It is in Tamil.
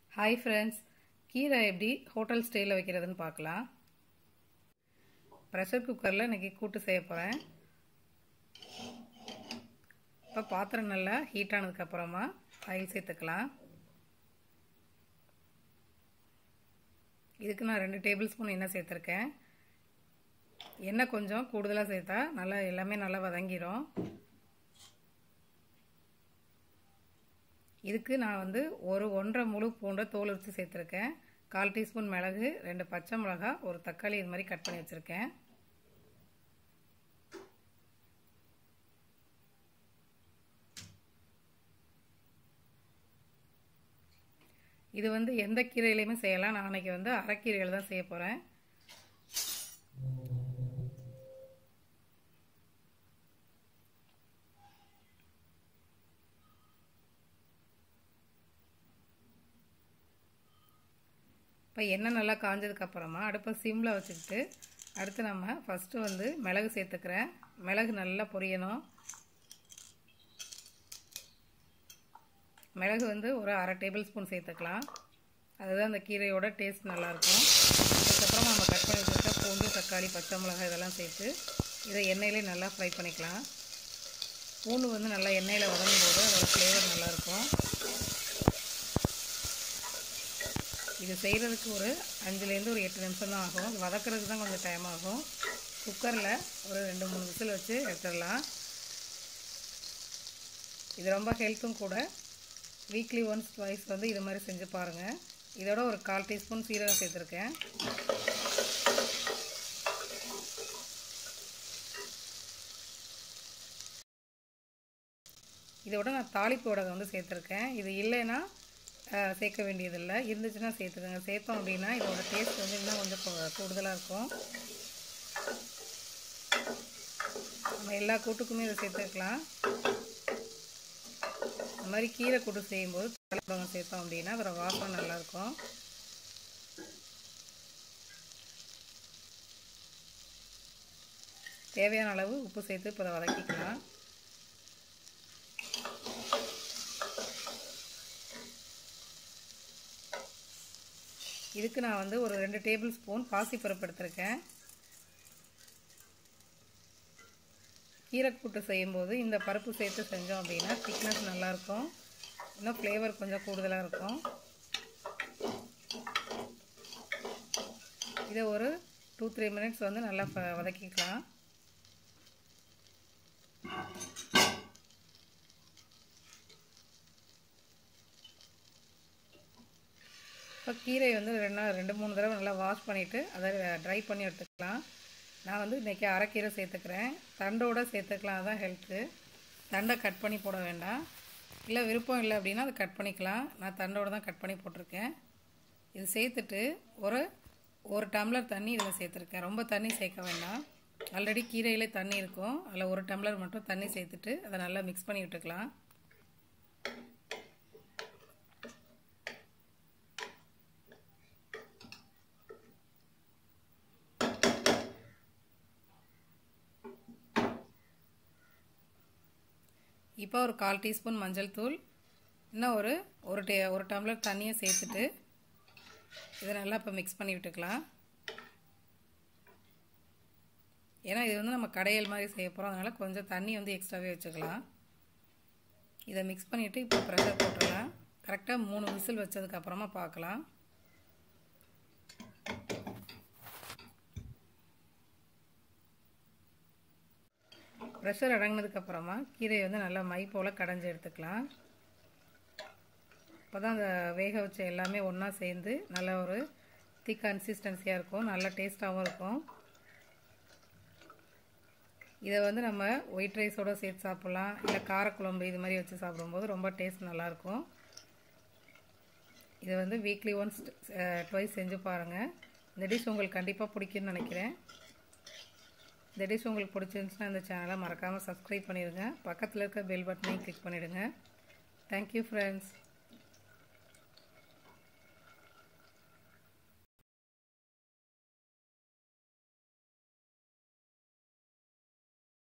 ஹாய் ஃப்ரெண்ட்ஸ் கீரை எப்படி ஹோட்டல் ஸ்டைலில் வைக்கிறதுன்னு பார்க்கலாம் ப்ரெஷர் குக்கரில் இன்றைக்கி கூட்டு செய்ய போகிறேன் இப்போ பாத்திரம் நல்லா ஹீட் ஆனதுக்கப்புறமா ஆயில் சேர்த்துக்கலாம் இதுக்கு நான் ரெண்டு டேபிள் ஸ்பூன் எண்ணெய் சேர்த்துருக்கேன் எண்ணெய் கொஞ்சம் கூடுதலாக சேர்த்தா நல்லா எல்லாமே நல்லா வதங்கிடும் இதுக்கு நான் வந்து ஒரு ஒன்றரை முழு பூண்டை தோல் உரித்து சேர்த்துருக்கேன் கால் டீஸ்பூன் மிளகு ரெண்டு பச்சை மிளகா ஒரு தக்காளி இது மாதிரி கட் பண்ணி வச்சுருக்கேன் இது வந்து எந்த கீரையிலையுமே செய்யலாம் நான் அன்றைக்கி வந்து அரைக்கீரையில் தான் செய்ய போகிறேன் இப்போ எண்ணெய் நல்லா காஞ்சதுக்கப்புறமா அடுப்பை சிம்மில் வச்சுக்கிட்டு அடுத்து நம்ம ஃபஸ்ட்டு வந்து மிளகு சேர்த்துக்கிறேன் மிளகு நல்லா பொரியணும் மிளகு வந்து ஒரு அரை டேபிள் ஸ்பூன் சேர்த்துக்கலாம் அதுதான் அந்த கீரையோட டேஸ்ட் நல்லாயிருக்கும் அதுக்கப்புறமா நம்ம கட் பண்ணி வச்சுருக்க பூண்டு தக்காளி பச்சை மிளகாய் இதெல்லாம் சேர்த்து இதை எண்ணெயிலே நல்லா ஃப்ரை பண்ணிக்கலாம் பூண்டு வந்து நல்லா எண்ணெயில் வதங்கும் போது அதோட ஃப்ளேவர் நல்லாயிருக்கும் இது செய்கிறதுக்கு ஒரு அஞ்சுலேருந்து ஒரு எட்டு நிமிஷம் தான் ஆகும் வதக்கிறதுக்கு தான் கொஞ்சம் டைம் ஆகும் குக்கரில் ஒரு ரெண்டு மூணு விசில் வச்சு எடுத்துடலாம் இது ரொம்ப ஹெல்த்தும் கூட வீக்லி ஒன்ஸ் ட்வைஸ் வந்து இது மாதிரி செஞ்சு பாருங்கள் இதோட ஒரு கால் டீஸ்பூன் சீரகம் சேர்த்துருக்கேன் இதோட நான் தாளிப்பு வடகம் வந்து சேர்த்துருக்கேன் இது இல்லைன்னா சேர்க்க வேண்டியதில்லை இருந்துச்சுன்னா சேர்த்துக்கோங்க சேர்த்தோம் அப்படின்னா இதோட டேஸ்ட் வந்து இன்னும் கொஞ்சம் கூடுதலாக இருக்கும் நம்ம எல்லா கூட்டுக்குமே இதை சேர்த்துக்கலாம் இந்த மாதிரி கீரை கூட்டு செய்யும்போது தலைப்பழம் சேர்த்தோம் அப்படின்னா அதோட வாசனை நல்லாயிருக்கும் தேவையான அளவு உப்பு சேர்த்து இப்போ அதை வதக்கிக்கலாம் இதுக்கு நான் வந்து ஒரு ரெண்டு டேபிள் ஸ்பூன் பாசிப்பருப்பு எடுத்திருக்கேன் கீரை கூட்டு செய்யும்போது இந்த பருப்பு சேர்த்து செஞ்சோம் அப்படின்னா திக்னஸ் நல்லாயிருக்கும் இன்னும் ஃப்ளேவர் கொஞ்சம் கூடுதலாக இருக்கும் இதை ஒரு டூ த்ரீ மினிட்ஸ் வந்து நல்லா வதக்கிக்கலாம் இப்போ கீரை வந்து ரெண்டு ரெண்டு மூணு தடவை நல்லா வாஷ் பண்ணிவிட்டு அதை ட்ரை பண்ணி எடுத்துக்கலாம் நான் வந்து இன்றைக்கி அரைக்கீரை சேர்த்துக்கிறேன் தண்டோடு சேர்த்துக்கலாம் அதுதான் ஹெல்த்து தண்டை கட் பண்ணி போட வேண்டாம் இல்லை விருப்பம் இல்லை அப்படின்னா அதை கட் பண்ணிக்கலாம் நான் தண்டோடு தான் கட் பண்ணி போட்டிருக்கேன் இது சேர்த்துட்டு ஒரு ஒரு டம்ளர் தண்ணி இதில் சேர்த்துருக்கேன் ரொம்ப தண்ணி சேர்க்க வேண்டாம் ஆல்ரெடி கீரையிலே தண்ணி இருக்கும் அதில் ஒரு டம்ளர் மட்டும் தண்ணி சேர்த்துட்டு அதை நல்லா மிக்ஸ் பண்ணி விட்டுக்கலாம் இப்போ ஒரு கால் டீஸ்பூன் மஞ்சள் தூள் இன்னும் ஒரு ஒரு டே ஒரு டம்ளர் தண்ணியை சேர்த்துட்டு இதை நல்லா இப்போ மிக்ஸ் பண்ணி விட்டுக்கலாம் ஏன்னா இது வந்து நம்ம கடையல் மாதிரி செய்ய போகிறோம் அதனால் கொஞ்சம் தண்ணி வந்து எக்ஸ்ட்ராவே வச்சுக்கலாம் இதை மிக்ஸ் பண்ணிவிட்டு இப்போ ப்ரெஷர் போட்டுடலாம் கரெக்டாக மூணு விசில் வச்சதுக்கப்புறமா பார்க்கலாம் ப்ரெஷர் அடங்கினதுக்கப்புறமா கீரையை வந்து நல்லா மை போல் கடைஞ்சி எடுத்துக்கலாம் அப்போ தான் அந்த வேக வச்ச எல்லாமே ஒன்றா சேர்ந்து நல்ல ஒரு திக் கன்சிஸ்டன்சியாக இருக்கும் நல்ல டேஸ்ட்டாகவும் இருக்கும் இதை வந்து நம்ம ஒயிட் ரைஸோடு சேர்த்து சாப்பிட்லாம் இல்லை காரக்குழம்பு இது மாதிரி வச்சு சாப்பிடும்போது ரொம்ப டேஸ்ட் நல்லாயிருக்கும் இதை வந்து வீக்லி ஒன்ஸ் ட்வைஸ் செஞ்சு பாருங்கள் இந்த டிஷ் உங்களுக்கு கண்டிப்பாக பிடிக்கும்னு நினைக்கிறேன் இந்த டிஷ் உங்களுக்கு பிடிச்சிருந்துச்சுன்னா இந்த சேனலை மறக்காமல் சப்ஸ்கிரைப் பண்ணிடுங்க பக்கத்தில் இருக்க பெல் பட்டனையும் கிளிக் பண்ணிவிடுங்க தேங்க்யூ ஃப்ரெண்ட்ஸ்